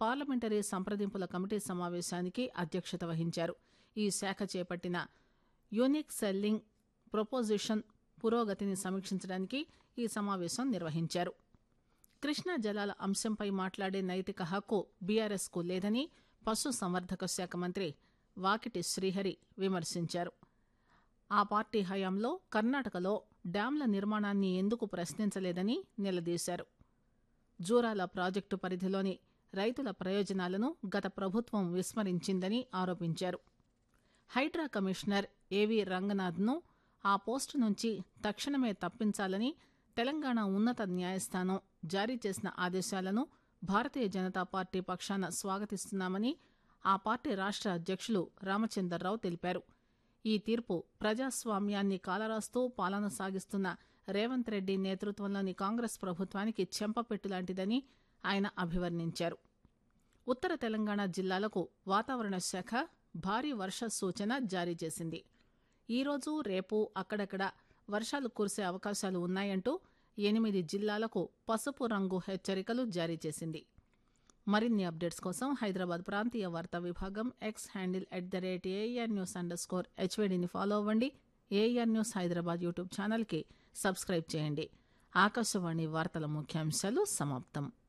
parliamentary సంప్రదింపుల committee సమావేశానికి అధ్యక్షత వహించారు ఈ శాఖ చేపట్టిన యూనిక్ సెల్లింగ్ ప్రొపోజిషన్ పురోగతిని సమీక్షించడానికి ఈ సమావేశం నిర్వహించారు కృష్ణా జలాల అంశంపై మాట్లాడే నైతిక హక్కు బీఆర్ఎస్ కు లేదని పశు సంవర్ధక శాఖ మంత్రి వాకిటి శ్రీహరి విమర్శించారు ఆ పార్టీ హయాంలో కర్ణాటకలో డ్యాంల నిర్మాణాన్ని ఎందుకు ప్రశ్నించలేదని నిలదీశారు జూరాల ప్రాజెక్టు పరిధిలోని రైతుల ప్రయోజనాలను గత ప్రభుత్వం విస్మరించిందని ఆరోపించారు హైడ్రా కమిషనర్ ఏవి రంగనాథ్ను ఆ పోస్టు నుంచి తక్షణమే తప్పించాలని తెలంగాణ ఉన్నత న్యాయస్థానం జారీ చేసిన ఆదేశాలను భారతీయ జనతా పార్టీ పక్షాన స్వాగతిస్తున్నామని ఆ పార్టీ రాష్ట్ర అధ్యక్షులు రామచందర్రావు తెలిపారు ఈ తీర్పు ప్రజాస్వామ్యాన్ని కాలరాస్తూ పాలన సాగిస్తున్న రేవంత్ రెడ్డి నేతృత్వంలోని కాంగ్రెస్ ప్రభుత్వానికి చెంపపెట్టు లాంటిదని ఆయన అభివర్ణించారు ఉత్తర తెలంగాణ జిల్లాలకు వాతావరణ శాఖ భారీ వర్ష సూచన జారీ చేసింది ఈరోజు రేపు అక్కడక్కడ వర్షాలు కురిసే అవకాశాలు ఉన్నాయంటూ ఎనిమిది జిల్లాలకు పసుపు రంగు హెచ్చరికలు జారీ చేసింది మరిన్ని అప్డేట్స్ కోసం హైదరాబాద్ ప్రాంతీయ వార్తా విభాగం X handle at the rate AR news underscore హెచ్వేడిని ఫాలో అవ్వండి ఏఆర్ న్యూస్ హైదరాబాద్ యూట్యూబ్ ఛానల్కి సబ్స్క్రైబ్ చేయండి ఆకాశవాణి వార్తల ముఖ్యాంశాలు సమాప్తం